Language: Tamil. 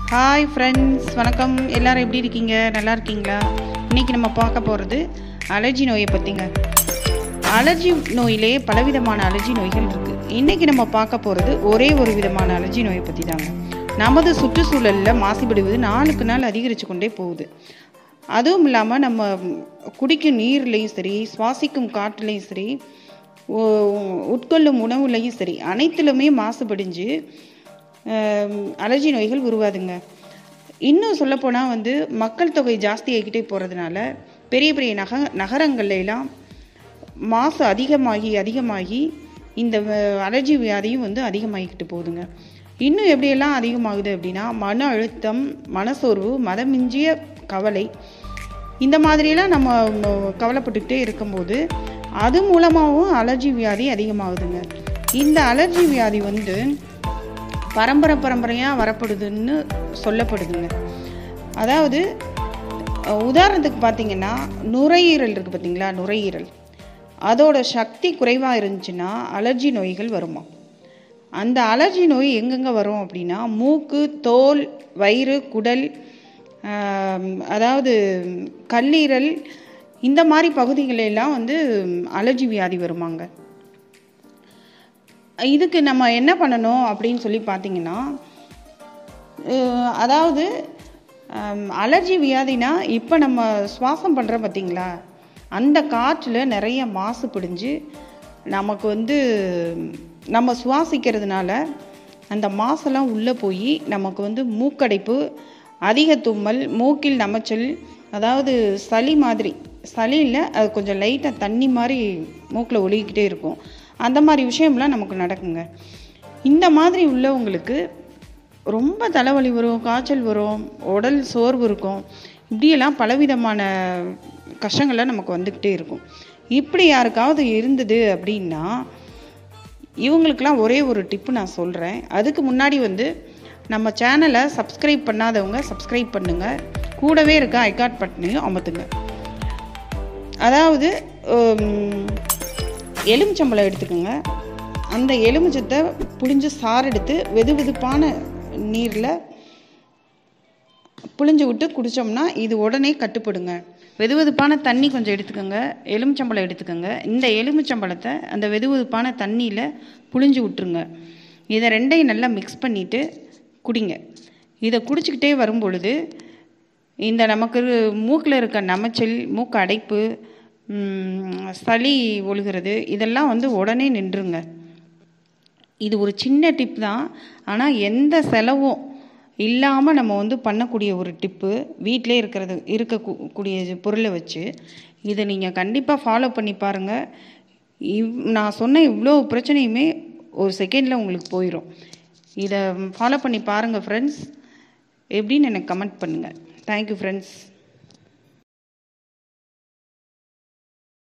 ஹாய் ஃப்ரெண்ட்ஸ் வணக்கம் எல்லாரும் எப்படி இருக்கீங்க நல்லா இருக்கீங்களா இன்றைக்கி நம்ம பார்க்க போகிறது அலர்ஜி நோயை பற்றிங்க அலர்ஜி நோயிலே பலவிதமான அலர்ஜி நோய்கள் இருக்குது இன்றைக்கி நம்ம பார்க்க போகிறது ஒரே ஒரு விதமான அலர்ஜி நோயை பற்றி தாங்க நமது சுற்றுச்சூழலில் மாசுபடுவது நாளுக்கு நாள் அதிகரித்து கொண்டே போகுது அதுவும் இல்லாமல் நம்ம குடிக்கும் நீர்லேயும் சரி சுவாசிக்கும் காற்றுலேயும் சரி உ- உட்கொள்ளும் உணவுலையும் சரி அனைத்திலுமே மாசுபடிஞ்சு ஆம், அலர்ஜி நோய்கள் உருவாதுங்க இன்னும் சொல்லப்போனால் வந்து மக்கள் தொகை ஜாஸ்தி ஆகிக்கிட்டே போகிறதுனால பெரிய பெரிய நக நகரங்கள்ல எல்லாம் மாசு அதிகமாகி அதிகமாகி இந்த வ- அலர்ஜி வியாதியும் வந்து அதிகமாகிக்கிட்டு போகுதுங்க இன்னும் எப்படியெல்லாம் அதிகமாகுது அப்படின்னா மன அழுத்தம் மனசோர்வு மதமிஞ்சிய கவலை இந்த மாதிரியெல்லாம் நம்ம ம- கவலைப்பட்டுக்கிட்டே இருக்கும்போது அது மூலமாகவும் அலர்ஜி வியாதி அதிகமாகுதுங்க இந்த அலர்ஜி வியாதி வந்து பரம்பரை பரம்பரையாக வரப்படுதுன்னு சொல்லப்படுதுங்க அதாவது அஹ், உதாரணத்துக்கு பார்த்தீங்கன்னா நுரையீரல் இருக்குது பார்த்தீங்களா நுரையீரல் அதோட சக்தி குறைவாக இருந்துச்சுன்னா அலர்ஜி நோய்கள் வருமா அந்த அலர்ஜி நோய் எங்கெங்கே வரும் அப்படின்னா மூக்கு தோல் வயிறு குடல் ஆம், அதாவது கல்லீரல் இந்த மாதிரி பகுதிகளெல்லாம் வந்து அலர்ஜி வியாதி வருமாங்க இதுக்கு நம்ம என்ன பண்ணணும் அப்படின்னு சொல்லி பார்த்தீங்கன்னா அஹ், அதாவது ஹம், அலர்ஜி வியாதினா இப்போ நம்ம சுவாசம் பண்ணுறோம் பார்த்தீங்களா அந்த காற்றில் நிறைய மாசு பிடிஞ்சு நமக்கு வந்து நம்ம சுவாசிக்கிறதுனால அந்த மாசெல்லாம் உள்ளே போய் நமக்கு வந்து மூக்கடைப்பு அதிக தும்மல் மூக்கில் நமைச்சல் அதாவது சளி மாதிரி சளி இல்லை அது கொஞ்சம் லைட்டாக தண்ணி மாதிரி மூக்கில் ஒழுகிக்கிட்டே இருக்கும் அந்த மாதிரி விஷயம்லாம் நமக்கு நடக்குங்க இந்த மாதிரி உள்ளவங்களுக்கு ரொம்ப தலைவலி வரும் காய்ச்சல் வரும் உடல் சோர்வு இருக்கும் இப்படியெல்லாம் பலவிதமான கஷ்டங்கள்லாம் நமக்கு வந்துக்கிட்டே இருக்கும் இப்படி யாருக்காவது இருந்தது அப்படின்னா இவங்களுக்கெல்லாம் ஒரே ஒரு டிப்பு நான் சொல்கிறேன் அதுக்கு முன்னாடி வந்து நம்ம சேனலை சப்ஸ்கிரைப் பண்ணாதவங்க சப்ஸ்கிரைப் பண்ணுங்கள் கூடவே இருக்க ஐகாட் பட்டனையும் அமர்த்துங்க அதாவது ஹம், எலுமிச்சம்பழம் எடுத்துக்கோங்க அந்த எலுமிச்சத்தை புளிஞ்சு சாறு எடுத்து வெது வெதுப்பான நீரில் புளிஞ்சு விட்டு குடித்தோம்னா இது உடனே கட்டுப்படுங்க வெது வெதுப்பான தண்ணி கொஞ்சம் எடுத்துக்கோங்க எலுமிச்சம்பழம் எடுத்துக்கோங்க இந்த எலுமிச்சம்பழத்தை அந்த வெது வெதுப்பான தண்ணியில் புளிஞ்சு விட்டுருங்க இதை ரெண்டையும் நல்லா மிக்ஸ் பண்ணிவிட்டு குடிங்க இதை குடிச்சிக்கிட்டே வரும் பொழுது இந்த நமக்கு மூக்கில் இருக்க நமைச்சல் மூக்கு அடைப்பு ம், சளி ஒழுகிறது இதெல்லாம் வந்து உடனே நின்றுங்க இது ஒரு சின்ன டிப் தான் ஆனால் எந்த செலவும் இல்லாமல் நம்ம வந்து பண்ணக்கூடிய ஒரு டிப்பு வீட்டிலே இருக்கிறது இருக்கக்கூடிய பொருளை வச்சு இதை நீங்கள் கண்டிப்பாக ஃபாலோ பண்ணி பாருங்கள் இவ் நான் சொன்ன இவ்வளோ பிரச்சனையுமே ஒரு செகண்டில் உங்களுக்கு போயிடும் இதை ஃபாலோ பண்ணி பாருங்கள் ஃப்ரெண்ட்ஸ் எப்படின்னு எனக்கு கமெண்ட் பண்ணுங்கள் தேங்க்யூ ஃப்ரெண்ட்ஸ்